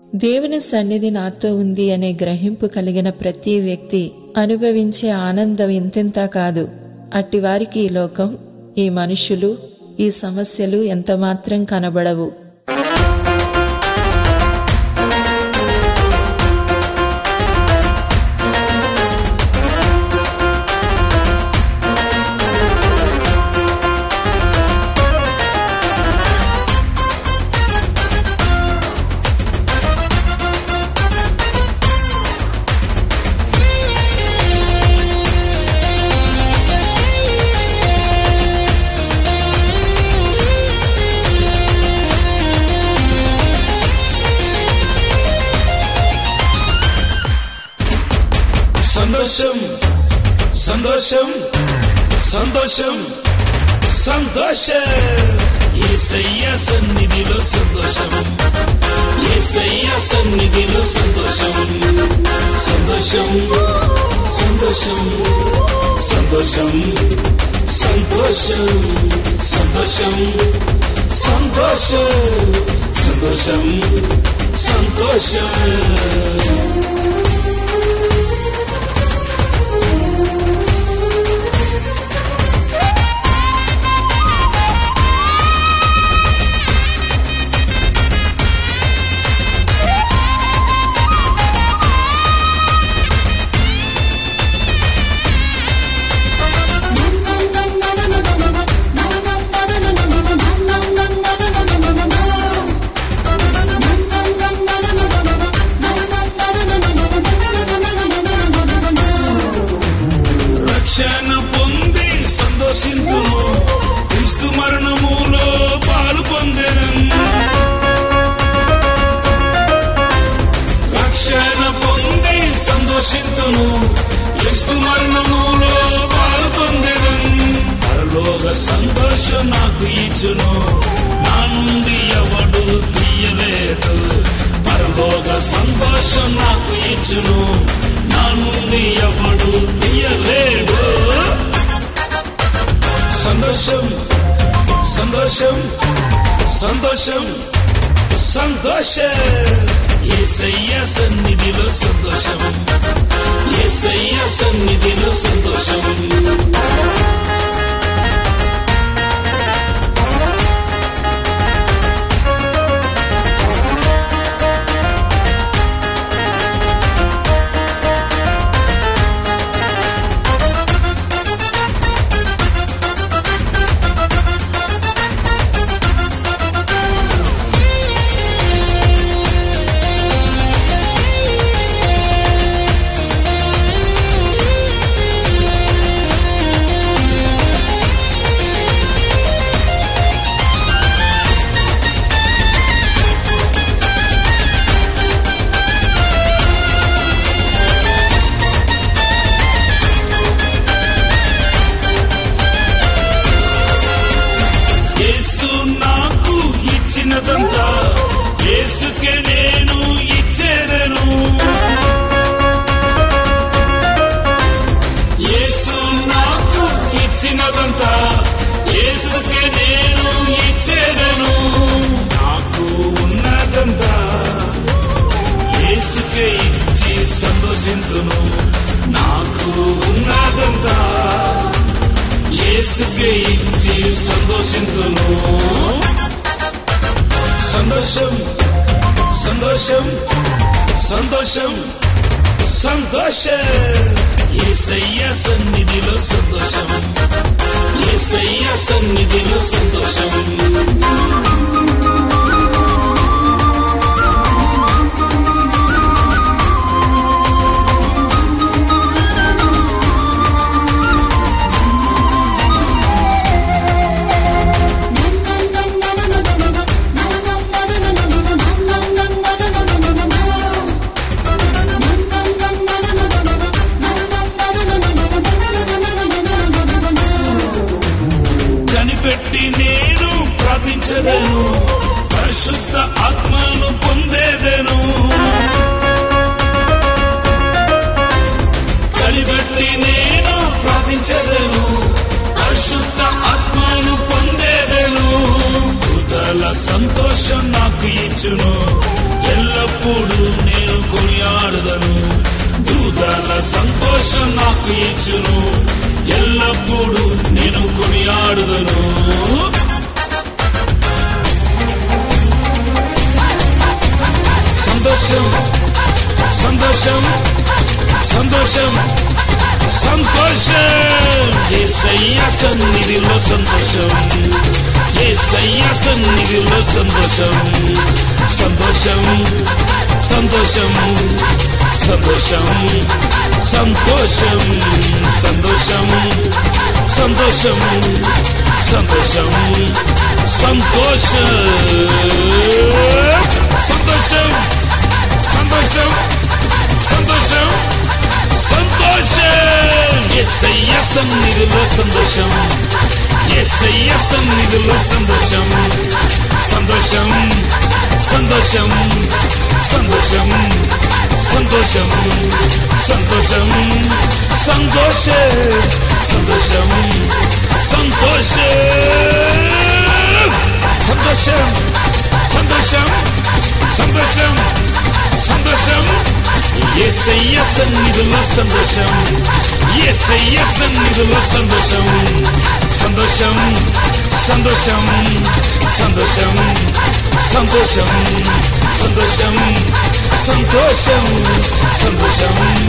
దేవుని సన్నిధి నాతో ఉంది అనే గ్రహింపు కలిగిన ప్రతి వ్యక్తి అనుభవించే ఆనందం ఇంతింత కాదు అట్టివారికి ఈ లోకం ఈ మనుషులు ఈ సమస్యలు ఎంతమాత్రం కనబడవు సంతోషం సంతోషం సంతోషం సంతోషం ఏసయ్య సన్నిధిలో సంతోషం ఏసయ్య సన్నిధిలో సంతోషం సంతోషం సంతోషం సంతోషం సంతోషం సంతోషం సంతోషం సంతోషం సంతోషం రక్షణ పొంది సంతోషింతును క్రీస్తు మరణములో పాలు పొందెను రక్షణ పొంది సంతోషింతును క్రీస్తు మరణములో పాలు పొందెను పరలోక సంతోషం నాకు ఇచ్చును నా నుండి ఎవడు తీయలేడు పరలోక సంతోషం నాకు ఇచ్చును నా నుండి ఎవడు తీయలేడు సంతోషం సంతోషం సంతోషం సంతోషం ఏసయ్య సన్నిధిలో సంతోషం ఏసయ్య సన్నిధిలో సంతోషం యేసు నాకు ఇచ్చినదంతా యేసుకే నేను ఇచ్చేదను యేసు నాకు ఇచ్చినదంతా యేసుకే నేను ఇచ్చేదను నాకు ఉన్నదంతా యేసుకే ఇచ్చి సంతోషింతును నాకు ఉన్నదంతా యేసుకే ఇచ్చి సంతోషింతును సంతోషం సంతోషం సంతోషం సంతోషం ఏసయ్య సన్నిధిలో సంతోషం ఏసయ్య సన్నిధిలో సంతోషం కనిపెట్టి నేను ప్రార్థించదను నాకు ఇచ్చును ఎల్లప్పుడూ నేను కొనియాడుదను సంతోషం సంతోషం సంతోషం సంతోషం ఏసయ్య సన్నిధిలో సంతోషం ఏసయ్య సన్నిధిలో సంతోషం సంతోషం సంతోషం సంతోషం సంతోషం సంతోషం సంతోషం సంతోషం సంతోషం సంతోషం సంతోషం సంతోషం సంతోషం ఎస్ఐయ సన్నిధిలో సంతోషం ఎస్ఐయ సన్నిధిలో సంతోషం సంతోషం సంతోషం సంతోషం సంతోషం సంతోషం సంతోషం సంతోషం సంతోషం సంతోషం సంతోషం సంతోషం సంతోషం ఏసయ్య సన్నిధిలో సంతోషం ఏసయ్య సన్నిధిలో సంతోషం సంతోషం సంతోషం సంతోషం సంతోషం సంతోషం సంతోషం సంతోషం